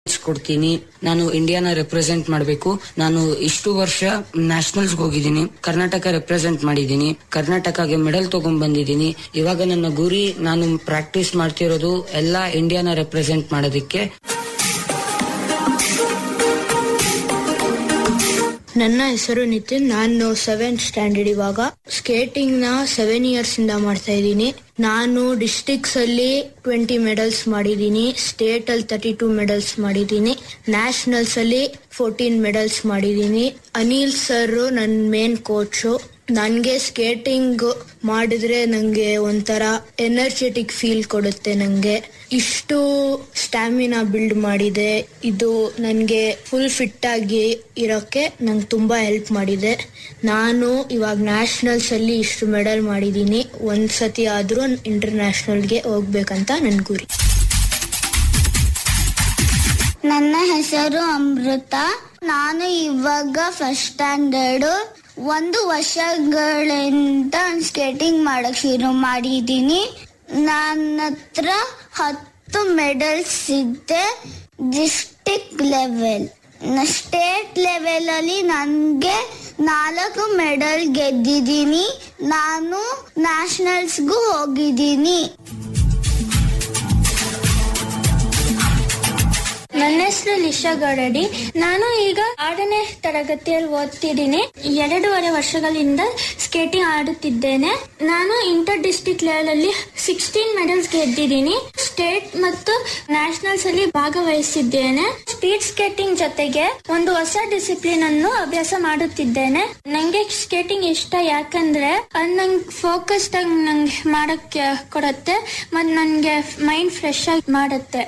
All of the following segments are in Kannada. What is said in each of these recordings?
ಕೊಡ್ತೀನಿ ನಾನು ಇಂಡಿಯಾನ ರೆಪ್ರೆಸೆಂಟ್ ಮಾಡಬೇಕು ನಾನು ಇಷ್ಟು ವರ್ಷ ನ್ಯಾಷನಲ್ಸ್ ಹೋಗಿದ್ದೀನಿ ಕರ್ನಾಟಕ ರೆಪ್ರೆಸೆಂಟ್ ಮಾಡಿದ್ದೀನಿ ಕರ್ನಾಟಕಗೆ ಮೆಡಲ್ ತಗೊಂಡ್ ಬಂದಿದ್ದೀನಿ ಇವಾಗ ನನ್ನ ಗುರಿ ನಾನು ಪ್ರಾಕ್ಟೀಸ್ ಮಾಡ್ತಿರೋದು ಎಲ್ಲಾ ಇಂಡಿಯಾನ ರೆಪ್ರೆಸೆಂಟ್ ಮಾಡೋದಕ್ಕೆ ನನ್ನ ಹೆಸರು ನಿತಿನ್ ನಾನು ಸೆವೆಂತ್ ಸ್ಟ್ಯಾಂಡರ್ಡ್ ಇವಾಗ ಸ್ಕೇಟಿಂಗ್ ನ ಸೆವೆನ್ ಇಯರ್ಸ್ ಇಂದ ಮಾಡ್ತಾ ಇದ್ದೀನಿ ನಾನು ಡಿಸ್ಟಿಕ್ಸ್ ಅಲ್ಲಿ ಟ್ವೆಂಟಿ ಮೆಡಲ್ಸ್ ಮಾಡಿದ್ದೀನಿ ಸ್ಟೇಟ್ ಅಲ್ಲಿ ತರ್ಟಿ ಟೂ ಮೆಡಲ್ಸ್ ಮಾಡಿದ್ದೀನಿ ನ್ಯಾಷನಲ್ಸ್ ಅಲ್ಲಿ ಫೋರ್ಟೀನ್ ಮೆಡಲ್ಸ್ ಮಾಡಿದ್ದೀನಿ ಅನಿಲ್ ಸರ್ ನನ್ನ ಮೇನ್ ಕೋಚು ನನ್ಗೆ ಸ್ಕೇಟಿಂಗ್ ಮಾಡಿದ್ರೆ ನಂಗೆ ಒಂಥರ ಎನರ್ಜೆಟಿಕ್ ಫೀಲ್ ಕೊಡುತ್ತೆ ನಂಗೆ ಇಷ್ಟು ಸ್ಟ್ಯಾಮಿನಾ ಬಿಲ್ಡ್ ಮಾಡಿದೆ ಇದು ನನಗೆ ಫುಲ್ ಫಿಟ್ ಆಗಿ ಇರೋಕ್ಕೆ ನಂಗೆ ತುಂಬಾ ಹೆಲ್ಪ್ ಮಾಡಿದೆ ನಾನು ಇವಾಗ ನ್ಯಾಷನಲ್ಸ್ ಅಲ್ಲಿ ಇಷ್ಟು ಮೆಡಲ್ ಮಾಡಿದ್ದೀನಿ ಒಂದ್ಸತಿ ಆದ್ರೂ ಇಂಟರ್ನ್ಯಾಷನಲ್ಗೆ ಹೋಗ್ಬೇಕಂತ ನನ್ ಗುರಿ ನನ್ನ ಹೆಸರು ಅಮೃತ ನಾನು ಇವಾಗ ಫಸ್ಟ್ ಸ್ಟ್ಯಾಂಡರ್ಡ್ ಒಂದು ವರ್ಷಗಳಿಂದ ಸ್ಕೇಟಿಂಗ್ ಮಾಡಕ್ ಶುರು ಮಾಡಿದ್ದೀನಿ ನನ್ನ ಹತ್ರ ಹತ್ತು ಮೆಡಲ್ಸ್ ಇದೆ ಡಿಸ್ಟಿಕ್ ಲೆವೆಲ್ ಸ್ಟೇಟ್ ಲೆವೆಲ್ ಅಲ್ಲಿ ನನಗೆ ನಾಲ್ಕು ಮೆಡಲ್ ಗೆದ್ದಿದ್ದೀನಿ ನಾನು ನ್ಯಾಷನಲ್ಸ್ಗೂ ಹೋಗಿದ್ದೀನಿ ನನ್ನ ಹೆಸರು ಲಿಶಾ ಗೌಡಡಿ ನಾನು ಈಗ ಆರನೇ ತರಗತಿಯಲ್ಲಿ ಓದ್ತಿದ್ದೀನಿ ಎರಡೂವರೆ ವರ್ಷಗಳಿಂದ ಸ್ಕೇಟಿಂಗ್ ಆಡುತ್ತಿದ್ದೇನೆ ನಾನು ಇಂಟರ್ ಡಿಸ್ಟ್ರಿಕ್ಟ್ ಲೆವೆಲ್ ಅಲ್ಲಿ ಸಿಕ್ಸ್ಟೀನ್ ಮೆಡಲ್ಸ್ ಗೆದ್ದಿದ್ದೀನಿ ಸ್ಟೇಟ್ ಮತ್ತು ನ್ಯಾಷನಲ್ಸ್ ಅಲ್ಲಿ ಭಾಗವಹಿಸಿದ್ದೇನೆ ಸ್ಪೀಡ್ ಸ್ಕೇಟಿಂಗ್ ಜೊತೆಗೆ ಒಂದು ಹೊಸ ಡಿಸಿಪ್ಲಿನ್ ಅನ್ನು ಅಭ್ಯಾಸ ಮಾಡುತ್ತಿದ್ದೇನೆ ನಂಗೆ ಸ್ಕೇಟಿಂಗ್ ಇಷ್ಟ ಯಾಕಂದ್ರೆ ಅದು ನಂಗೆ ಫೋಕಸ್ ನಂಗೆ ಮಾಡಕ್ಕೆ ಕೊಡುತ್ತೆ ಮತ್ತು ನನಗೆ ಮೈಂಡ್ ಫ್ರೆಶ್ ಆಗಿ ಮಾಡುತ್ತೆ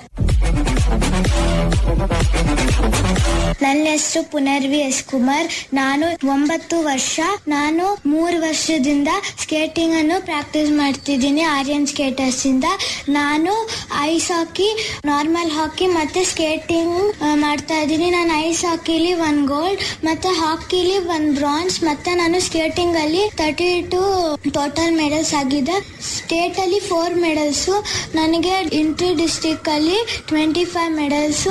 ನನ್ನ ಹೆಸರು ಪುನರ್ವಿ ಎಸ್ ಕುಮಾರ್ ನಾನು ಒಂಬತ್ತು ವರ್ಷ ನಾನು ಮೂರು ವರ್ಷದಿಂದ ಸ್ಕೇಟಿಂಗ್ ಅನ್ನು ಪ್ರಾಕ್ಟೀಸ್ ಮಾಡ್ತಿದ್ದೀನಿ ಆರ್ಯನ್ ಸ್ಕೇಟರ್ಸ್ ಇಂದ ನಾನು ಐಸ್ ಹಾಕಿ ನಾರ್ಮಲ್ ಹಾಕಿ ಮತ್ತೆ ಸ್ಕೇಟಿಂಗ್ ಮಾಡ್ತಾ ಇದ್ದೀನಿ ನಾನು ಐಸ್ ಹಾಕಿಲಿ ಒನ್ ಗೋಲ್ಡ್ ಮತ್ತೆ ಹಾಕಿಲಿ ಒನ್ ಬ್ರಾನ್ಸ್ ಮತ್ತೆ ನಾನು ಸ್ಕೇಟಿಂಗ್ ಅಲ್ಲಿ ತರ್ಟಿ ಟು ಟೋಟಲ್ ಮೆಡಲ್ಸ್ ಆಗಿದೆ ಸ್ಟೇಟ್ ಅಲ್ಲಿ ಫೋರ್ ಮೆಡಲ್ಸ್ ನನಗೆ ಇಂಟರ್ ಡಿಸ್ಟಿಕ್ ಅಲ್ಲಿ ಟ್ವೆಂಟಿ ಫೈವ್ ಮೆಡಲ್ಸ್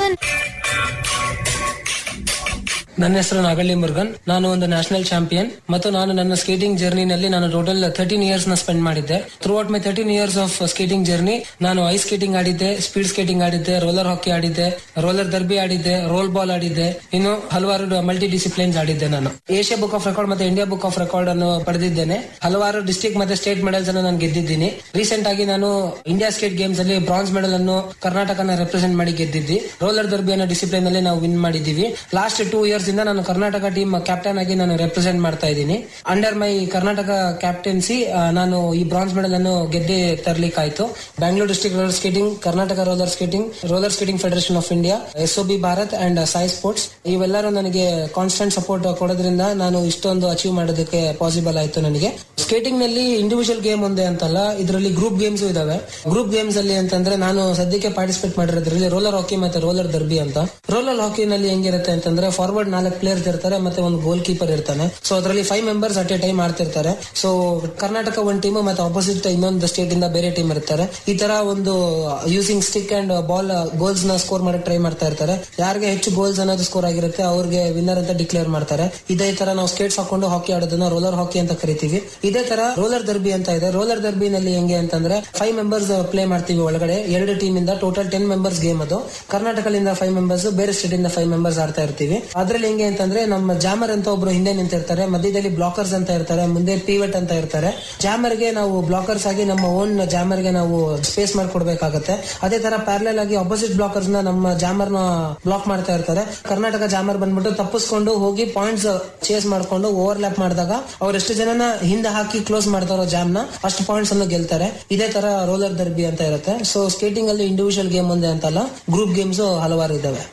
ನನ್ನ ಹೆಸರು ನಾಗಳ್ಳಿ ಮುರುಗನ್ ನಾನು ಒಂದು ನ್ಯಾಷನಲ್ ಚಾಂಪಿಯನ್ ಮತ್ತು ನಾನು ನನ್ನ ಸ್ಕೇಟಿಂಗ್ ಜರ್ನಿನಲ್ಲಿ ನಾನು ಟೋಟಲ್ ತರ್ಟೀನ್ ಇಯರ್ಸ್ ನ ಸ್ಪೆಂಡ್ ಮಾಡಿದ್ದೆ throughout my thirteen years of skating journey ನಾನು ಐಸ್ ಸ್ಕೇಟಿಂಗ್ ಆಡಿದ್ದೆ ಸ್ಪೀಡ್ ಸ್ಕೇಟಿಂಗ್ ಆಡಿದ್ದೆ ರೋಲರ್ ಹಾಕಿ ಆಡಿದ್ದೆ ರೋಲರ್ ದರ್ಬಿ ಆಡಿದ್ದೆ ರೋಲ್ ಬಾಲ್ ಆಡಿದ್ದೆ ಇನ್ನು ಹಲವಾರು ಮಲ್ಟಿ ಡಿಸಿಪ್ಲಿನ್ಸ್ ಆಡಿದ್ದೆ ನಾನು ಏಷ್ಯಾ ಬುಕ್ ಆಫ್ ರೆಕಾರ್ಡ್ ಮತ್ತೆ ಇಂಡಿಯಾ ಬುಕ್ ಆಫ್ ರೆಕಾರ್ಡ್ ಅನ್ನು ಪಡೆದಿದ್ದೇನೆ ಹಲವಾರು ಡಿಸ್ಟಿಕ್ ಮತ್ತೆ ಸ್ಟೇಟ್ ಮೆಡಲ್ಸ್ ಅನ್ನು ನಾನು ಗೆದ್ದಿದ್ದೀನಿ ರೀಸೆಂಟ್ ಆಗಿ ನಾನು ಇಂಡಿಯಾ ಸ್ಟೇಟ್ ಗೇಮ್ಸ್ ಅಲ್ಲಿ ಬ್ರಾನ್ಸ್ ಮೆಡಲ್ ಅನ್ನು ಕರ್ನಾಟಕನ ರೆಪ್ರೆಸೆಂಟ್ ಮಾಡಿ ಗೆದ್ದಿದ್ದಿ ರೋಲರ್ ದರ್ಬಿ ಅನ್ನೋ ಡಿಸಿಪ್ಲಿನ್ ಅಲ್ಲಿ ನಾವು ವಿನ್ ಮಾಡಿದ್ದೀವಿ ಲಾಸ್ಟ್ ಟೂ ಇಯರ್ಸ್ ಇಂದ ನಾನು ಕರ್ನಾಟಕ ಟೀಮ್ ಕ್ಯಾಪ್ಟನ್ ಆಗಿ ನಾನು ರೆಪ್ರೆಸೆಂಟ್ ಮಾಡ್ತಾ ಇದ್ದೀನಿ ಅಂಡರ್ ಮೈ ಕರ್ನಾಟಕ ಕ್ಯಾಪ್ಟನ್ಸಿ ನಾನು ಈ ಬ್ರಾನ್ಸ್ ಮೆಡಲ್ ಅನ್ನು ಗೆದ್ದೆ ತರ್ಲಿಕ್ಕಾಯ್ತು Bangalore district roller skating Karnataka roller skating roller skating federation of India S B Bharat and SAI sports ಇವೆಲ್ಲರೂ ನನಗೆ ಕಾನ್ಸ್ಟೆಂಟ್ ಸಪೋರ್ಟ್ ಕೊಡೋದ್ರಿಂದ ನಾನು ಇಷ್ಟೊಂದು ಅಚೀವ್ ಮಾಡೋದಕ್ಕೆ ಪಾಸಿಬಲ್ ಆಯ್ತು ನನಗೆ ಸ್ಕೇಟಿಂಗ್ ನಲ್ಲಿ ಇಂಡಿವಿಜುವಲ್ ಗೇಮ್ ಒಂದೇ ಅಂತಲ್ಲ ಇದರಲ್ಲಿ ಗ್ರೂಪ್ ಗೇಮ್ಸ್ ಇದಾವೆ ಗ್ರೂಪ್ ಗೇಮ್ಸ್ ಅಲ್ಲಿ ಅಂತಂದ್ರೆ ನಾನು ಸದ್ಯಕ್ಕೆ ಪಾರ್ಟಿಸಿಪೇಟ್ ಮಾಡಿರೋದ್ರಲ್ಲಿ ರೋಲರ್ ಹಾಕಿ ಮತ್ತೆ ರೋಲರ್ ದರ್ಬಿ ಅಂತ ರೋಲರ್ ಹಾಕಿನಲ್ಲಿ ಹೆಂಗಿರುತ್ತೆ ಅಂತಂದ್ರೆ ಫಾರ್ವರ್ಡ್ ನಾಲ್ಕು ಪ್ಲೇಯರ್ಸ್ ಇರ್ತಾರೆ ಮತ್ತೆ ಒಂದು ಗೋಲ್ ಕೀಪರ್ ಇರ್ತಾನೆ ಸೊ ಅದರಲ್ಲಿ five members at a time ಆಡ್ತಿರ್ತಾರೆ ಸೊ ಕರ್ನಾಟಕ ಒಂದು ಟೀಮ್ ಮತ್ತೆ ಆಪೋಸಿಟ್ ಇನ್ನೊಂದು ಸ್ಟೇಟ್ ಇಂದ ಬೇರೆ ಟೀಮ್ ಇರ್ತಾರೆ ಈ ತರ ಒಂದು using stick and ball goals ನ ಸ್ಕೋರ್ ಮಾಡಕ್ ಟ್ರೈ ಮಾಡ್ತಾ ಇರ್ತಾರೆ ಯಾರಿಗೆ ಹೆಚ್ಚು ಗೋಲ್ಸ್ ಅನ್ನೋದು ಸ್ಕೋರ್ ಆಗಿರುತ್ತೆ ಅವ್ರಿಗೆ ವಿನ್ನರ್ ಅಂತ ಡಿಕ್ಲೇರ್ ಮಾಡ್ತಾರೆ ಇದೇ ತರ ನಾವು ಸ್ಕೇಟ್ಸ್ ಹಾಕೊಂಡು ಹಾಕಿ ಆಡೋದನ್ನ ರೋಲರ್ ಹಾಕಿ ಅಂತ ಕರಿತೀವಿ ಇದೇ ತರ ರೋಲರ್ ದರ್ಬಿ ಅಂತ ಇದೆ ರೋಲರ್ ದರ್ಬಿನಲ್ಲಿ ಹೆಂಗೆ ಅಂತಂದ್ರೆ ಫೈವ್ ಮೆಂಬರ್ಸ್ ಪ್ಲೇ ಮಾಡ್ತೀವಿ ಒಳಗಡೆ ಎರಡು ಟೀಮ್ ಇಂದ ಟೋಟಲ್ ಟೆನ್ ಮೆಂಬರ್ಸ್ ಗೇಮ್ ಅದು ಕರ್ನಾಟಕದಿಂದ ಫೈವ್ ಮೆಂಬರ್ಸ್ ಬೇರೆ ಸ್ಟೇಟ್ ಇಂದ ಫೈವ್ ಮೆಂಬರ್ಸ್ ಆಡ್ತಾ ಇರ್ತೀವಿ ಅದ್ರಲ್ಲಿ ಹೆಂಗೆ ಅಂತಂದ್ರೆ ನಮ್ಮ ಜಾಮರ್ ಅಂತ ಒಬ್ರು ಹಿಂದೆ ನಿಂತಿರ್ತಾರೆ ಮಧ್ಯದಲ್ಲಿ ಬ್ಲಾಕರ್ಸ್ ಅಂತ ಇರ್ತಾರೆ ಮುಂದೆ ಪಿವಟ್ ಅಂತ ಇರ್ತಾರೆ ಜಾಮರ್ ಗೆ ನಾವು ಬ್ಲಾಕರ್ಸ್ ಆಗಿ ನಮ್ಮ ಓನ್ ಜಾಮರ್ ಗೆ ನಾವು ಸ್ಪೇಸ್ ಮಾಡ್ಕೊಡ್ಬೇಕಾಗತ್ತೆ ಅದೇ ತರ ಪ್ಯಾರಲಲ್ ಆಗಿ ಅಪೋಸಿಟ್ ಬ್ಲಾಕರ್ಸ್ ನ ನಮ್ಮ ಜಾಮರ್ ನ ಬ್ಲಾಕ್ ಮಾಡ್ತಾ ಇರ್ತಾರೆ ಕರ್ನಾಟಕ ಜಾಮರ್ ಬಂದ್ಬಿಟ್ಟು ತಪ್ಪಿಸ್ಕೊಂಡು ಹೋಗಿ ಪಾಯಿಂಟ್ಸ್ ಚೇಸ್ ಮಾಡ್ಕೊಂಡು ಓವರ್ ಲ್ಯಾಪ್ ಮಾಡಿದಾಗ ಅವ್ರು ಎಷ್ಟು ಜನನ ಹಿಂದೆ ಹಾಕಿ ಕ್ಲೋಸ್ ಮಾಡ್ತಾರೋ ಜಾಮ್ ನ ಅಷ್ಟು ಪಾಯಿಂಟ್ಸ್ ಅನ್ನು ಗೆಲ್ತಾರೆ ಇದೇ ತರ ರೋಲರ್ ದರ್ಬಿ ಅಂತ ಇರುತ್ತೆ ಸೊ ಸ್ಕೇಟಿಂಗ್ ಅಲ್ಲಿ ಇಂಡಿವಿಜುವಲ್ ಗೇಮ್ ಒಂದೇ ಅಂತಲ್ಲ ಗ್ರೂಪ್ ಗೇಮ್ಸ್ ಹಲವಾರು ಇದಾವೆ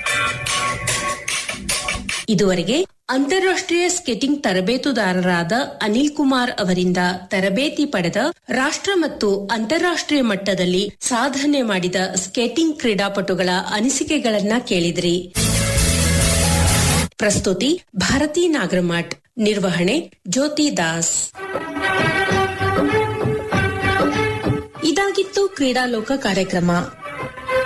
ಇದುವರೆಗೆ ಅಂತಾರಾಷ್ಟ್ರೀಯ ಸ್ಕೇಟಿಂಗ್ ತರಬೇತುದಾರರಾದ ಅನಿಲ್ ಕುಮಾರ್ ಅವರಿಂದ ತರಬೇತಿ ಪಡೆದ ರಾಷ್ಟ್ರ ಮತ್ತು ಅಂತಾರಾಷ್ಟ್ರೀಯ ಮಟ್ಟದಲ್ಲಿ ಸಾಧನೆ ಮಾಡಿದ ಸ್ಕೇಟಿಂಗ್ ಕ್ರೀಡಾಪಟುಗಳ ಅನಿಸಿಕೆಗಳನ್ನ ಕೇಳಿದ್ರಿ ಪ್ರಸ್ತುತಿ ಭಾರತಿ ನಾಗರಮಠ್ ನಿರ್ವಹಣೆ ಜ್ಯೋತಿ ದಾಸ್ ಇದಾಗಿತ್ತು ಕ್ರೀಡಾಲೋಕ ಕಾರ್ಯಕ್ರಮ